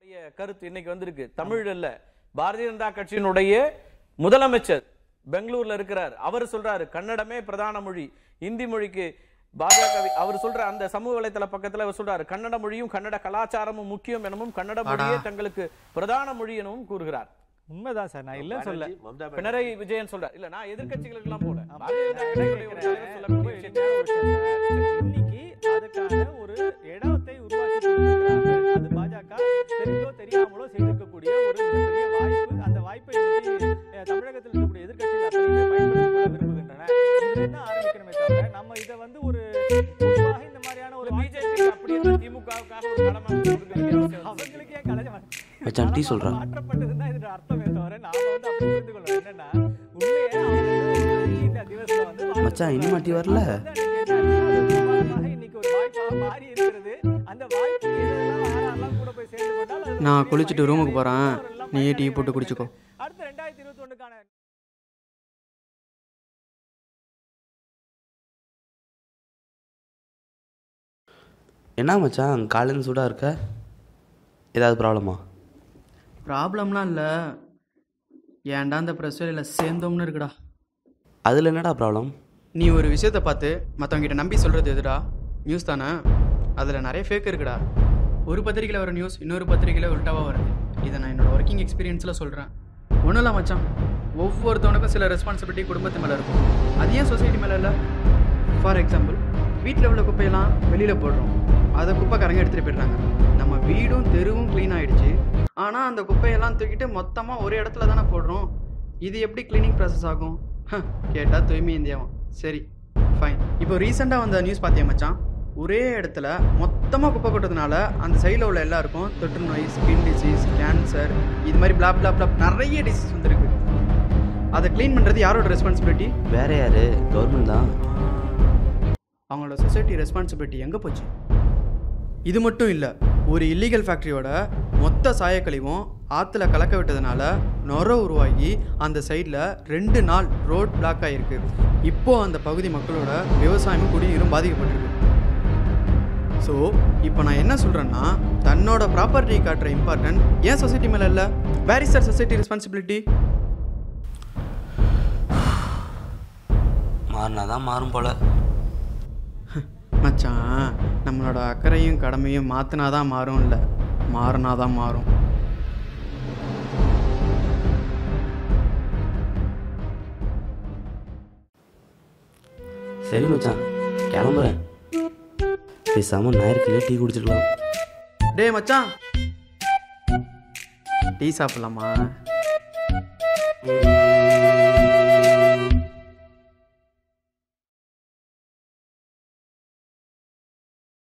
உடைய கருத்து இன்னைக்கு வந்திருக்கு தமிழ் இல்ல பாரதிய ஜனதா கட்சியினுடைய முதலமைச்சர் பெங்களூர்ல இருக்கிறார் அவர் சொல்றாரு கன்னடமே பிரதான மொழி இந்தி மொழிக்கு பாஜக அவர் சொல்ற அந்த சமூக வலைத்தள பக்கத்துல அவர் சொல்றாரு கன்னட மொழியும் கன்னட கலாச்சாரமும் முக்கியம் எனவும் கன்னட மொழியே தங்களுக்கு பிரதான மொழி எனவும் கூறுகிறார் உண்மைதான் சார் நான் இல்லைன்னு சொல்ல பானர்ஜி, மம்தா பானர்ஜி. பினராயி விஜயன் சொல்றார் இல்ல நான் எதிர்க்கட்சிகளுக்கு எல்லாம் போல ஆமா. பாரதிய ஜனதா கட்சியினுடைய ஒரு தலைவர் சொல்லக்கூடிய விஷயத்தை இன்னைக்கு அதுக்கான ஒரு இடத்தை உருவாக்கி கொடுத்திருக்கிறார்கள். அது பாஜக தெரிந்தோ தெரியாமலோ செய்திருக்கக்கூடிய ஒரு மிகப்பெரிய வாய்ப்பு அந்த வாய்ப்பை இன்னைக்கு அஹ், தமிழகத்தில் இருக்கக்கூடிய எதிர்க்கட்சிகள் அத்தனையுமே பயன்படுத்திக் கொள்ள விரும்புகின்றன இதுல என்ன ஆரம்பிக்கணுமே தவிர நம்ம இதை வந்து ஒரு பொதுவாக இந்த மாதிரியான ஒரு ஒரு பிஜேபி அப்படி என்ன திமுகவுக்காக ஒரு களமா கொடுக்க வேண்டிய அவசியம் இல்லை. அவங்களுக்கு ஏன் கலை மச்சான், டீ சொல்றா. மாற்றப்பட்டதுதான் இதோட அர்த்தமே தவிர நாம வந்து அப்படி புரிந்து கொள்ளணும் என்னன்னா உண்மையே அவங்க வந்து இந்த திவசத்துல வந்து மச்சான், இன்னும் டீ வரல? இன்னைக்கு ஒரு வாய்ப்பாக மாறி இருக்கிறது அந்த வாய்ப்பு எதெல்லாம் யாரெல்லாம் கூட போய் சேர்ந்து கொண்டால் அதுல நான் ஒரு குளிச்சுட்டு ரூமுக்கு போறேன். எல்லாம் நீயே டீ பயனடைய போட்டு வேண்டும். குடிச்சுக்கோ. அடுத்த ரெண்டாயிரத்தி இருபத்தி ஒண்ணுக்கான என்ன மச்சான் காலையில் சூடாக இருக்க ஏதாவது ப்ராப்ளமா ப்ராப்ளம்லாம் இல்லை ஏன்டா இந்த ப்ரெஸ் வேலையில் சேர்ந்தோம்னு இருக்குடா அதில் என்னடா ப்ராப்ளம் நீ ஒரு விஷயத்தை பார்த்து மற்றவங்ககிட்ட நம்பி சொல்கிறது எதுடா நியூஸ் தானே அதில் நிறைய ஃபேக் இருக்குடா ஒரு பத்திரிக்கையில் வர நியூஸ் இன்னொரு பத்திரிக்கையில் உல்ட்டாவாக வருது இதை நான் என்னோட ஒர்க்கிங் எக்ஸ்பீரியன்ஸில் சொல்கிறேன் ஒன்றும் இல்லை மச்சான் ஒவ்வொருத்தவனுக்கும் சில ரெஸ்பான்சிபிலிட்டி குடும்பத்து மேலே இருக்கும் அது ஏன் சொசைட்டி மேலே இல்லை ஃபார் எக்ஸாம்பிள் வீட்டில் உள்ள குப்பையெல்லாம் வெளியில் போடுறோம் அதை குப்பைக்காரங்க எடுத்துகிட்டு போயிடுறாங்க நம்ம வீடும் தெருவும் க்ளீன் ஆயிடுச்சு ஆனால் அந்த குப்பையெல்லாம் தூக்கிட்டு மொத்தமாக ஒரு இடத்துல தானே போடுறோம் இது எப்படி க்ளீனிங் ப்ராசஸ் ஆகும் கேட்டால் தூய்மை இந்தியாவும் சரி ஃபைன் இப்போ ரீசெண்டாக வந்த நியூஸ் பார்த்தியா மச்சான் ஒரே இடத்துல மொத்தமாக குப்பை கொட்டதுனால அந்த சைடில் உள்ள எல்லாருக்கும் தொற்று நோய் ஸ்கின் டிசீஸ் கேன்சர் இது மாதிரி பிளாப் பிளாப் பிளாப் நிறைய டிசீஸ் வந்திருக்கு அதை க்ளீன் பண்ணுறது யாரோட ரெஸ்பான்சிபிலிட்டி வேற யாரு கவர்மெண்ட் தான் அவங்களோட சொசைட்டி ரெஸ்பான்சிபிலிட்டி எங்கே போச்சு இது மட்டும் இல்லை ஒரு இல்லீகல் ஃபேக்ட்ரியோட மொத்த சாயக்கழிவும் ஆற்றுல கலக்க விட்டதுனால நுர உருவாகி அந்த சைடில் ரெண்டு நாள் ரோட் பிளாக் ஆகிருக்கு இப்போ அந்த பகுதி மக்களோட விவசாயமும் குடிநீரும் பாதிக்கப்பட்டிருக்கு ஸோ இப்போ நான் என்ன சொல்கிறேன்னா தன்னோட ப்ராப்பர்ட்டி காட்டுற இம்பார்ட்டன்ட் ஏன் சொசைட்டி மேலே இல்லை where is their society responsibility மாறினா தான் மாறும் போல மச்சான் நம்மளோட அக்கறையும் கடமையும் மாற்றினா தான் மாறும் இல்லை மாறினா தான் மாறும் சரி மச்சான் கிளம்புறேன் பேசாமல் ஞாயிற்றுக்கிழமை டீ குடிச்சிருக்கலாம் டேய் மச்சான் டீ சாப்பிடலாமா